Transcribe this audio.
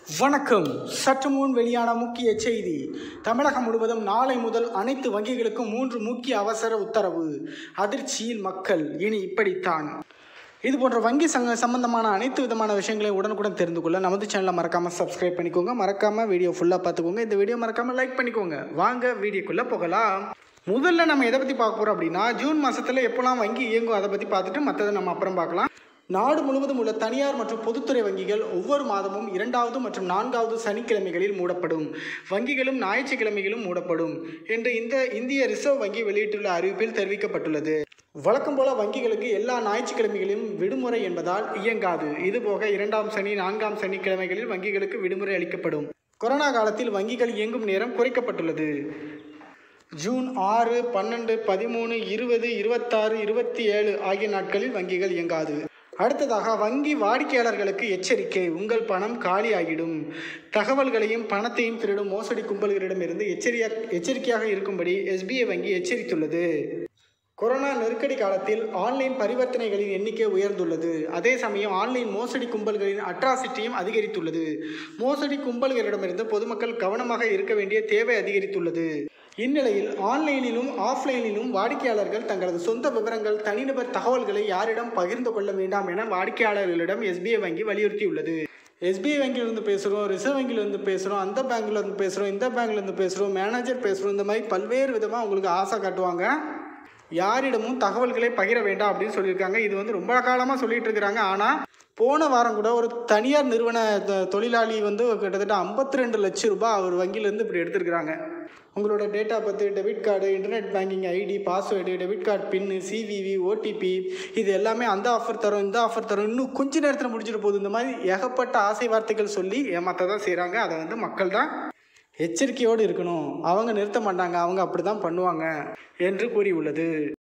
வணக்கம் சற்று முன் வெளியான முக்கிய செய்தி தமிழகம் முழுவதும் நாளை முதல் அனைத்து வங்கிகளுக்கும் மூன்று முக்கிய அவசர உத்தரவு அதிர்ச்சியில் மக்கள் இனி இப்படித்தான் இது போன்ற வங்கி சங்க சம்பந்தமான அனைத்து விதமான விஷயங்களையும் உடனுக்குடன் தெரிந்து கொள்ள நமது சேனலை மறக்காமல் சப்ஸ்கிரைப் பண்ணிக்கோங்க மறக்காமல் வீடியோ ஃபுல்லாக பார்த்துக்கோங்க இந்த வீடியோ மறக்காமல் லைக் பண்ணிக்கோங்க வாங்க வீடியோக்குள்ளே போகலாம் முதல்ல நம்ம எதை பற்றி பார்க்க போகிறோம் அப்படின்னா ஜூன் மாதத்தில் எப்போல்லாம் வங்கி இயங்கும் அதை பற்றி பார்த்துட்டு மற்றதை நம்ம அப்புறம் பார்க்கலாம் நாடு முழுவதும் உள்ள தனியார் மற்றும் பொதுத்துறை வங்கிகள் ஒவ்வொரு மாதமும் இரண்டாவது மற்றும் நான்காவது சனிக்கிழமைகளில் மூடப்படும் வங்கிகளும் ஞாயிற்றுக்கிழமைகளும் மூடப்படும் என்று இந்த இந்திய ரிசர்வ் வங்கி வெளியிட்டுள்ள அறிவிப்பில் தெரிவிக்கப்பட்டுள்ளது வழக்கம் போல வங்கிகளுக்கு எல்லா ஞாயிற்றுக்கிழமைகளிலும் விடுமுறை என்பதால் இயங்காது இதுபோக இரண்டாம் சனி நான்காம் சனிக்கிழமைகளில் வங்கிகளுக்கு விடுமுறை அளிக்கப்படும் கொரோனா காலத்தில் வங்கிகள் இயங்கும் நேரம் குறைக்கப்பட்டுள்ளது ஜூன் ஆறு பன்னெண்டு பதிமூணு இருபது இருபத்தாறு இருபத்தி ஏழு ஆகிய நாட்களில் வங்கிகள் இயங்காது அடுத்ததாக வங்கி வாடிக்கையாளர்களுக்கு எச்சரிக்கை உங்கள் பணம் காலியாகிடும் தகவல்களையும் பணத்தையும் திருடும் மோசடி கும்பல்களிடமிருந்து எச்சரியா எச்சரிக்கையாக இருக்கும்படி எஸ்பிஐ வங்கி எச்சரித்துள்ளது கொரோனா நெருக்கடி காலத்தில் ஆன்லைன் பரிவர்த்தனைகளின் எண்ணிக்கை உயர்ந்துள்ளது அதே சமயம் ஆன்லைன் மோசடி கும்பல்களின் அட்ராசிட்டியும் அதிகரித்துள்ளது மோசடி கும்பல்களிடமிருந்து பொதுமக்கள் கவனமாக இருக்க வேண்டிய தேவை அதிகரித்துள்ளது இந்நிலையில் ஆன்லைனிலும் ஆஃப்லைனிலும் வாடிக்கையாளர்கள் தங்களது சொந்த விவரங்கள் தனிநபர் தகவல்களை யாரிடம் பகிர்ந்து கொள்ள வேண்டாம் என வாடிக்கையாளர்களிடம் எஸ்பிஐ வங்கி வலியுறுத்தியுள்ளது எஸ்பிஐ வங்கியிலிருந்து பேசுகிறோம் ரிசர்வ் வங்கியிலிருந்து பேசுகிறோம் அந்த பேங்க்ல இருந்து பேசுகிறோம் இந்த பேங்க்ல இருந்து பேசுகிறோம் மேனேஜர் பேசுகிறோம் இந்த மாதிரி பல்வேறு விதமாக உங்களுக்கு ஆசை காட்டுவாங்க யாரிடமும் தகவல்களை பகிர வேண்டாம் அப்படின்னு சொல்லியிருக்காங்க இது வந்து ரொம்ப காலமாக சொல்லிட்டு இருக்கிறாங்க ஆனால் போன வாரம் கூட ஒரு தனியார் நிறுவன த- தொழிலாளி வந்து கிட்டத்தட்ட ஐம்பத்தி ரெண்டு லட்சம் ரூபாய் அவர் வங்கியிலேருந்து இப்படி எடுத்திருக்கிறாங்க உங்களோட டேட்டா பற்றி debit card internet banking ID password debit card PIN CVV OTP இது எல்லாமே அந்த ஆஃபர் தரும் இந்த ஆஃபர் தரும் இன்னும் கொஞ்ச நேரத்தில் முடிஞ்சிட்டு போகுது இந்த மாதிரி ஏகப்பட்ட ஆசை வார்த்தைகள் சொல்லி ஏமாத்த தான் செய்கிறாங்க அதை வந்து மக்கள் தான் எச்சரிக்கையோடு இருக்கணும் அவங்க நிறுத்த மாட்டாங்க அவங்க அப்படி தான் பண்ணுவாங்க என்று கூறியுள்ளது